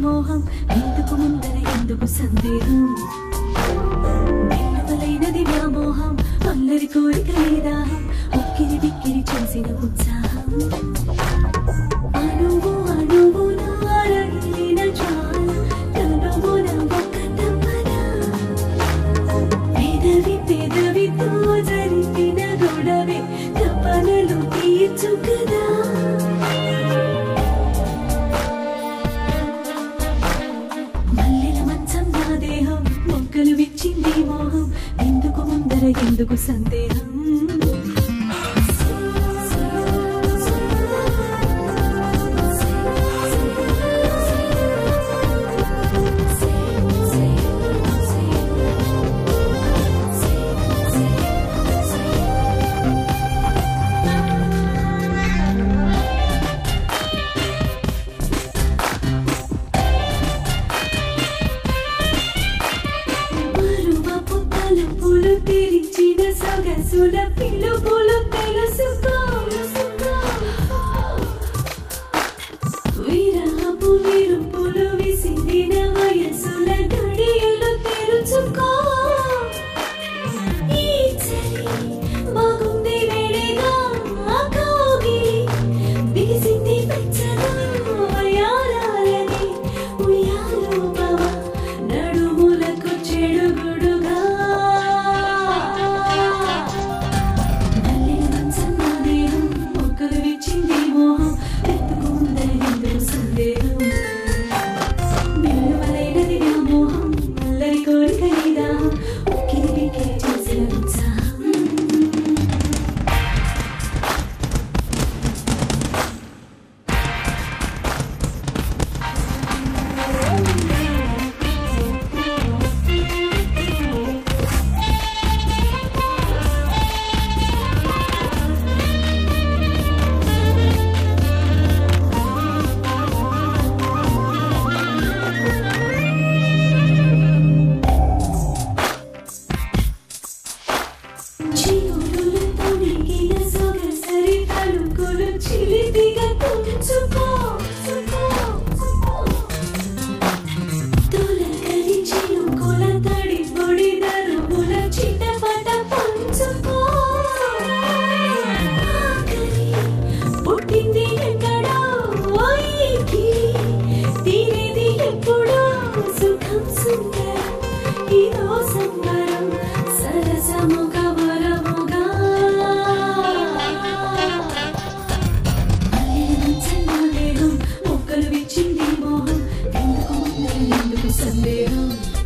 వ్యామోహం ఎందుకు ముందర ఎందుకు సందేహం వెన్నవలైనది వ్యామోహం అల్లరి కోరిక దాహం ఉక్కిరి బిక్కిరి చేసిన ఉత్సాహం అణువు అణువున అరగిన జ్వాల తనువున ఒక తపన పెదవి పెదవితో జరిపిన గొడవే తపనలు తీర్చు కదా మల్లెల మంచం నా దేహం మొక్కలు విచ్చింది మోహం ఎందుకు ముందర ఎందుకు సందేహం మరువపు తలుపులు తెరిచిన సొగసుల పిలుపులు తెలుసుకో విరహపు విరుపులు విసిరిన వయసుల గడియలు తెరుచుకో ఈ చలి బాగుంది వేడిగా ఆ కౌగిలి బిగిసింది పెచ్చగా వయారాలని ఉయ్యాలో పవ నడుములకు చెడుగుడుగా మల్లెల మంచం నా దేహం మొక్కలు విచ్చింది మోహం ఎందుకు ఉందని ఎందుకు సందేహం నిలువలైనది వ్యామోహం అల్లరి కోరిక నీ దాహం ఉక్కిరి బిక్కిరి చేసిన ఉత్సాహం చిగురులు తొడిగిన సొగసరి తలుకులు చిలిపిగా తుంచుకో తొలకరి చిలుకుల తడి పొడి దరువుల చిటపట పంచుకో ఆఖరి పుట్టింది ఎక్కడో ఓయికి తీరేది ఎప్పుడో సుఖం సుందరం ఇదో సంబరం సరసముగ వరముగా మల్లెల మంచం నా దేహం మొక్కలు విచ్చింది మోహం ఎందుకు ఉందని ఎందుకు సందేహం